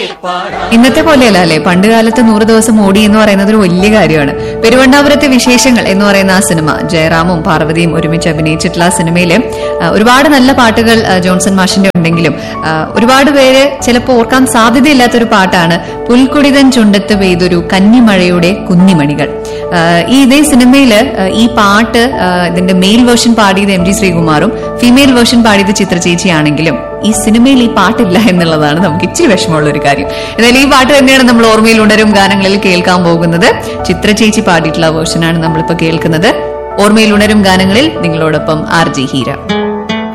ഇന്നത്തെ പോലെയല്ല അല്ലേ പണ്ട് കാലത്ത് നൂറ് ദിവസം ഓടി എന്ന് പറയുന്നത് ഒരു വലിയ കാര്യമാണ് പെരുവണ്ണാപുരത്തെ വിശേഷങ്ങൾ എന്ന് പറയുന്ന ആ സിനിമ ജയറാമും പാർവതിയും ഒരുമിച്ച് അഭിനയിച്ചിട്ടുള്ള ആ സിനിമയില് ആ, ഒരുപാട് നല്ല പാട്ടുകൾ ആ, ജോൺസൺ മാഷിന്റെ ഉണ്ടെങ്കിലും ആ, ഒരുപാട് പേര് ചിലപ്പോൾ ഓർക്കാൻ സാധ്യതയില്ലാത്തൊരു പാട്ടാണ് പുൽക്കുടിതൻ ചുണ്ടത്ത് പെയ്തൊരു കന്നിമഴയുടെ കുന്നിമണികൾ ആ, ഈ ഇതേ സിനിമയില് ആ, ഈ പാട്ട് ആ, ഇതിന്റെ മെയിൽ വേർഷൻ പാടിയത് എം ജി ശ്രീകുമാറും ഫീമെയിൽ വേർഷൻ പാടിയത് ചിത്ര ചേച്ചിയാണെങ്കിലും ഈ സിനിമയിൽ ഈ പാട്ടില്ല എന്നുള്ളതാണ് നമുക്ക് ഇച്ചിരി വിഷമമുള്ള ഒരു കാര്യം എന്നാലും ഈ പാട്ട് തന്നെയാണ് നമ്മൾ ഓർമ്മയിൽ ഉണരും ഗാനങ്ങളിൽ കേൾക്കാൻ പോകുന്നത് ചിത്ര ചേച്ചി പാടിയിട്ടുള്ള വേർഷനാണ് നമ്മളിപ്പോ കേൾക്കുന്നത് ഓർമ്മയിൽ ഉണരും ഗാനങ്ങളിൽ നിങ്ങളോടൊപ്പം ആർ ജി ഹീര